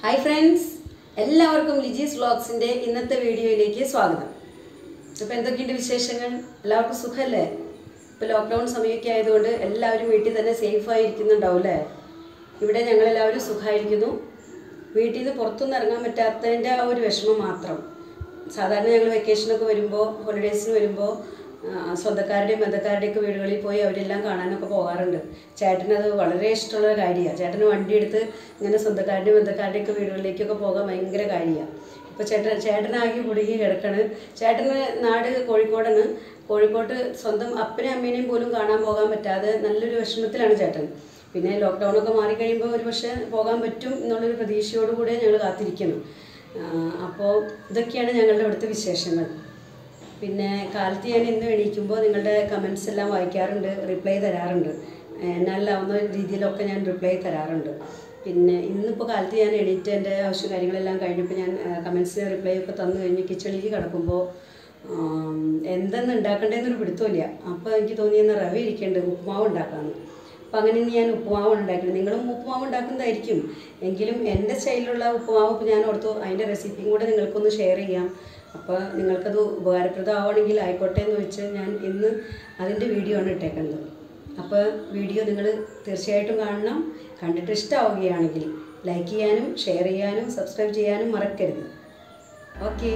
hi friends എല്ലാവർക്കും ലിജീസ് വ്ളോഗ്സിൻ്റെ ഇന്നത്തെ വീഡിയോയിലേക്ക് സ്വാഗതം അപ്പോൾ എന്തൊക്കെയുണ്ട് വിശേഷങ്ങൾ എല്ലാവർക്കും സുഖമല്ലേ ഇപ്പോൾ ലോക്ക്ഡൗൺ സമയമൊക്കെ ആയതുകൊണ്ട് എല്ലാവരും വീട്ടിൽ തന്നെ സേഫായി ഇരിക്കുന്നുണ്ടാവും അല്ലേ ഇവിടെ ഞങ്ങളെല്ലാവരും സുഖമായിരിക്കുന്നു വീട്ടിൽ നിന്ന് പുറത്തൊന്നും ഇറങ്ങാൻ പറ്റാത്തതിൻ്റെ ആ ഒരു വിഷമം മാത്രം സാധാരണ ഞങ്ങൾ വെക്കേഷനൊക്കെ വരുമ്പോൾ ഹോളിഡേയ്സിന് വരുമ്പോൾ സ്വന്തക്കാരുടെയും ബന്ധക്കാരുടെയൊക്കെ വീടുകളിൽ പോയി അവരെല്ലാം കാണാനൊക്കെ പോകാറുണ്ട് ചേട്ടനത് വളരെ ഇഷ്ടമുള്ള കാര്യമാണ് ചേട്ടന് വണ്ടി എടുത്ത് ഇങ്ങനെ സ്വന്തക്കാരുടെയും ബന്ധക്കാരുടെയൊക്കെ വീടുകളിലേക്കൊക്കെ പോകാൻ ഭയങ്കര കാര്യമാണ് ഇപ്പോൾ ചേട്ടൻ ചേട്ടനാകെ കുടുങ്ങി കിടക്കണ് ചേട്ടന് നാട് കോഴിക്കോടാണ് കോഴിക്കോട്ട് സ്വന്തം അപ്പനെയും അമ്മേനെയും പോലും കാണാൻ പോകാൻ പറ്റാതെ നല്ലൊരു വിഷമത്തിലാണ് ചേട്ടൻ പിന്നെ ലോക്ക്ഡൗൺ ഒക്കെ മാറിക്കഴിയുമ്പോൾ ഒരു പക്ഷേ പോകാൻ പറ്റും എന്നുള്ളൊരു പ്രതീക്ഷയോടുകൂടെ ഞങ്ങൾ കാത്തിരിക്കുന്നു അപ്പോൾ ഇതൊക്കെയാണ് ഞങ്ങളുടെ ഇവിടുത്തെ വിശേഷങ്ങൾ പിന്നെ കാലത്ത് ഞാൻ ഇന്ന് എണീക്കുമ്പോൾ നിങ്ങളുടെ കമൻസ് എല്ലാം വായിക്കാറുണ്ട് റിപ്ലൈ തരാറുണ്ട് എന്നാലാവുന്ന രീതിയിലൊക്കെ ഞാൻ റിപ്ലൈ തരാറുണ്ട് പിന്നെ ഇന്നിപ്പോൾ കാലത്ത് ഞാൻ എണീറ്റ് എൻ്റെ ആവശ്യം കാര്യങ്ങളെല്ലാം കഴിഞ്ഞപ്പോൾ ഞാൻ കമൻസിന് റിപ്ലൈ ഒക്കെ തന്നു കഴിഞ്ഞ് കിച്ചണിലേക്ക് കിടക്കുമ്പോൾ ആം, എന്തെന്ന് ഉണ്ടാക്കണ്ടേന്നൊരു പിടുത്തമില്ല അപ്പോൾ എനിക്ക് തോന്നിയെന്ന് റവ ഇരിക്കേണ്ടത് ഉപ്പുമാവ് ഉണ്ടാക്കാമെന്ന് അപ്പം അങ്ങനെ ഇന്ന് ഞാൻ ഉപ്പുമാവ് ഉണ്ടാക്കുന്നത് നിങ്ങളും ഉപ്പുമാവ് ഉണ്ടാക്കുന്നതായിരിക്കും എങ്കിലും എൻ്റെ സ്റ്റൈലിലുള്ള ഉപ്പുമാവ് ഇപ്പോൾ ഞാൻ ഓർത്തു അതിൻ്റെ റെസിപ്പിയും കൂടെ നിങ്ങൾക്കൊന്ന് ഷെയർ ചെയ്യാം അപ്പോൾ നിങ്ങൾക്കത് ഉപകാരപ്രദമാവണമെങ്കിൽ ആയിക്കോട്ടെ എന്ന് വെച്ച് ഞാൻ ഇന്ന് അതിൻ്റെ വീഡിയോ ആണ് ഇട്ടേക്കുന്നത് അപ്പോൾ വീഡിയോ നിങ്ങൾ തീർച്ചയായിട്ടും കാണണം കണ്ടിട്ട് ഇഷ്ടമാവുകയാണെങ്കിൽ ലൈക്ക് ചെയ്യാനും ഷെയർ ചെയ്യാനും സബ്സ്ക്രൈബ് ചെയ്യാനും മറക്കരുത് ഓക്കേ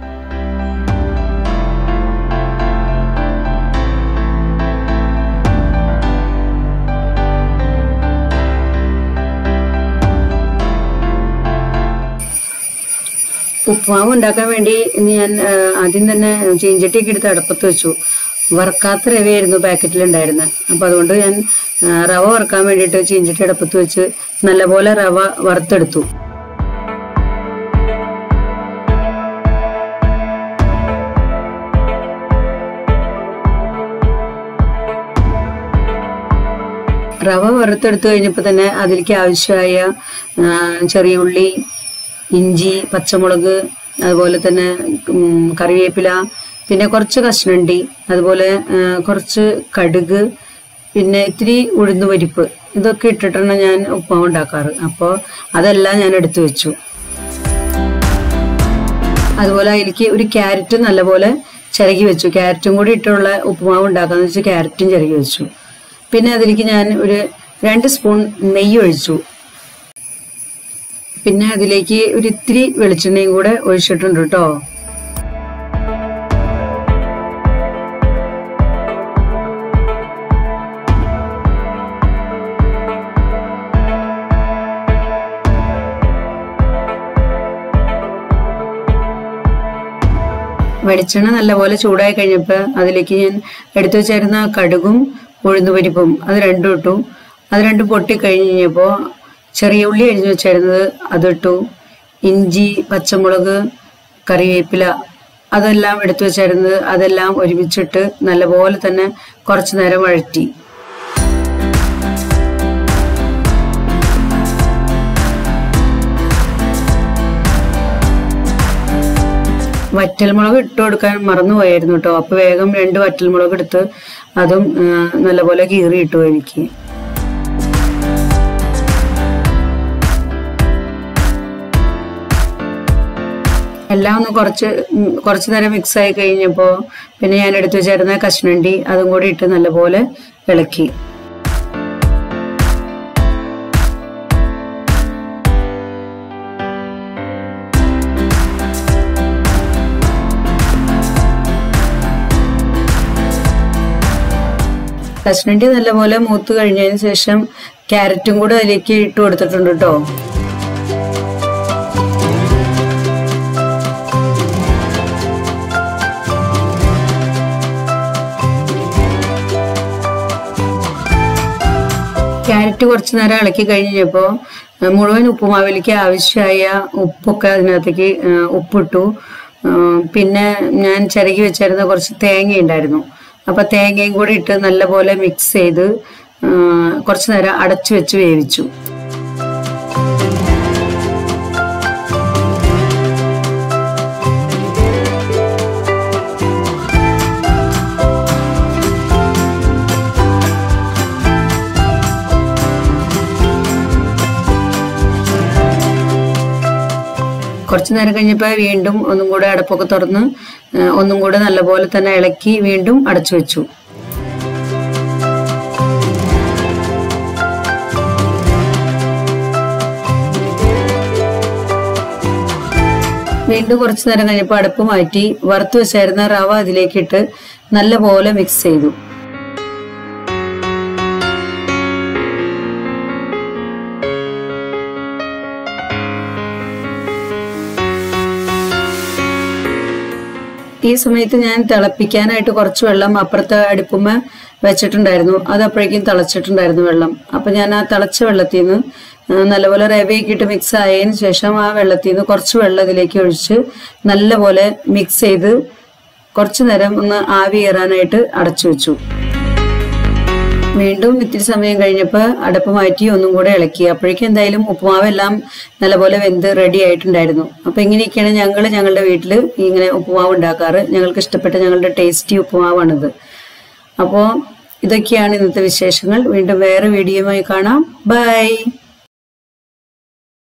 ഉപ്പുമാവ് ഉണ്ടാക്കാൻ വേണ്ടി ഇന്ന് ഞാൻ ആ, ആദ്യം തന്നെ ചീഞ്ചട്ടിയൊക്കെ എടുത്ത് അടുപ്പത്ത് വെച്ചു വറുക്കാത്ത റവയായിരുന്നു പാക്കറ്റിലുണ്ടായിരുന്നത് അപ്പോൾ അതുകൊണ്ട് ഞാൻ ആ, റവ വറുക്കാൻ വേണ്ടിയിട്ട് ചീഞ്ചട്ടി അടുപ്പത്ത് വെച്ച് നല്ലപോലെ റവ വറുത്തെടുത്തു റവ വറുത്തെടുത്ത് കഴിഞ്ഞപ്പോൾ തന്നെ അതിലേക്ക് ആവശ്യമായ ആ, ചെറിയ ഉള്ളി ഇഞ്ചി പച്ചമുളക് അതുപോലെ തന്നെ ഉം, കറിവേപ്പില പിന്നെ കുറച്ച് കശുവണ്ടി അതുപോലെ ആ, കുറച്ച് കടുക് പിന്നെ ഇത്തിരി ഉഴുന്നുപരിപ്പ് ഇതൊക്കെ ഇട്ടിട്ടാണ് ഞാൻ ഉപ്പുമാവ് ഉണ്ടാക്കാറ് അപ്പോൾ അതെല്ലാം ഞാൻ എടുത്തു വെച്ചു അതുപോലെ അതിലേക്ക് ഒരു ക്യാരറ്റ് നല്ലപോലെ ചിരകി വെച്ചു ക്യാരറ്റും കൂടി ഇട്ടുള്ള ഉപ്പുമാവ് ഉണ്ടാക്കാന്ന് വെച്ച് ക്യാരറ്റും ചിരകി വെച്ചു പിന്നെ അതിലേക്ക് ഞാൻ ഒരു രണ്ട് സ്പൂൺ നെയ്യ് ഒഴിച്ചു പിന്നെ അതിലേക്ക് ഒരു ഇത്തിരി വെളിച്ചെണ്ണയും കൂടെ ഒഴിച്ചിട്ടുണ്ട് കേട്ടോ വെളിച്ചെണ്ണ നല്ലപോലെ ചൂടായി കഴിഞ്ഞപ്പോൾ അതിലേക്ക് ഞാൻ എടുത്തു വെച്ചിരുന്ന കടുകും ഉഴുന്നുപരിപ്പും അത് രണ്ടും ഇട്ടു അത് രണ്ടും പൊട്ടിക്കഴിഞ്ഞ് കഴിഞ്ഞപ്പോൾ ചെറിയ ഉള്ളി അരിഞ്ഞു വെച്ചിരുന്നത് അതിട്ടു ഇഞ്ചി പച്ചമുളക് കറിവേപ്പില അതെല്ലാം എടുത്തു വെച്ചിരുന്നത് അതെല്ലാം ഒരുമിച്ചിട്ട് നല്ലപോലെ തന്നെ കുറച്ചു നേരം വഴറ്റി വറ്റൽമുളക് ഇട്ട് കൊടുക്കാൻ മറന്നുപോയായിരുന്നു കേട്ടോ അപ്പൊ വേഗം രണ്ട് വറ്റൽമുളക് എടുത്ത് അതും ആ, നല്ലപോലെ കീറി ഇട്ടു എനിക്ക് എല്ലാം ഒന്ന് കുറച്ച് ഉം, കുറച്ച് നേരം മിക്സ് ആയി കഴിഞ്ഞപ്പോൾ പിന്നെ ഞാൻ എടുത്തു വെച്ചിരുന്ന കശുവണ്ടി അതും കൂടി ഇട്ട് നല്ലപോലെ ഇളക്കി കശുവണ്ടി നല്ലപോലെ മൂത്ത് കഴിഞ്ഞതിന് ശേഷം ക്യാരറ്റും കൂടെ അതിലേക്ക് ഇട്ട് കൊടുത്തിട്ടുണ്ട് കേട്ടോ ക്യാരറ്റ് കുറച്ച് നേരം ഇളക്കി കഴിഞ്ഞപ്പോൾ മുഴുവൻ ഉപ്പുമാവിലേക്ക് ആവശ്യമായ ഉപ്പൊക്കെ അതിനകത്തേക്ക് ആ, ഉപ്പിട്ടു ആ, പിന്നെ ഞാൻ ചിരകി വെച്ചിരുന്ന കുറച്ച് തേങ്ങ ഉണ്ടായിരുന്നു അപ്പൊ തേങ്ങയും കൂടി ഇട്ട് നല്ലപോലെ മിക്സ് ചെയ്ത് ആ, കുറച്ച് നേരം അടച്ചു വെച്ച് വേവിച്ചു കുറച്ച് നേരം കഴിഞ്ഞപ്പോൾ വീണ്ടും ഒന്നും കൂടെ അടപ്പൊക്കെ തുറന്ന് ആ, ഒന്നും കൂടെ നല്ലപോലെ തന്നെ ഇളക്കി വീണ്ടും അടച്ചു വെച്ചു വീണ്ടും കുറച്ച് നേരം കഴിഞ്ഞപ്പോൾ അടുപ്പ് മാറ്റി വറുത്ത് വെച്ചായിരുന്ന റവ അതിലേക്കിട്ട് നല്ലപോലെ മിക്സ് ചെയ്തു ഈ സമയത്ത് ഞാൻ തിളപ്പിക്കാനായിട്ട് കുറച്ച് വെള്ളം അപ്പുറത്തെ അടുപ്പുമ്മ വെച്ചിട്ടുണ്ടായിരുന്നു അത് അപ്പോഴേക്കും തിളച്ചിട്ടുണ്ടായിരുന്നു വെള്ളം അപ്പൊ ഞാൻ ആ തിളച്ച വെള്ളത്തിൽ നിന്ന് ആ, നല്ലപോലെ റവയൊക്കെ ഇട്ട് മിക്സ് ആയതിനു ശേഷം ആ വെള്ളത്തിൽ നിന്ന് കുറച്ച് വെള്ളം ഇതിലേക്ക് ഒഴിച്ച് നല്ലപോലെ മിക്സ് ചെയ്ത് കുറച്ചു നേരം ഒന്ന് ആവി കയറാനായിട്ട് അടച്ചു വെച്ചു വീണ്ടും ഇത്തിരി സമയം കഴിഞ്ഞപ്പോൾ അടപ്പ് മാറ്റി ഒന്നും കൂടെ ഇളക്കി അപ്പോഴേക്കും എന്തായാലും ഉപ്പുമാവെല്ലാം നല്ലപോലെ വെന്ത് റെഡി ആയിട്ടുണ്ടായിരുന്നു അപ്പൊ ഇങ്ങനെയൊക്കെയാണ് ഞങ്ങൾ ഞങ്ങളുടെ വീട്ടിൽ ഇങ്ങനെ ഉപ്പുമാവ് ഉണ്ടാക്കാറ് ഞങ്ങൾക്ക് ഇഷ്ടപ്പെട്ട ഞങ്ങളുടെ ടേസ്റ്റി ഉപ്പുമാവാണിത് അപ്പോൾ ഇതൊക്കെയാണ് ഇന്നത്തെ വിശേഷങ്ങൾ വീണ്ടും വേറെ വീഡിയോയുമായി കാണാം ബൈ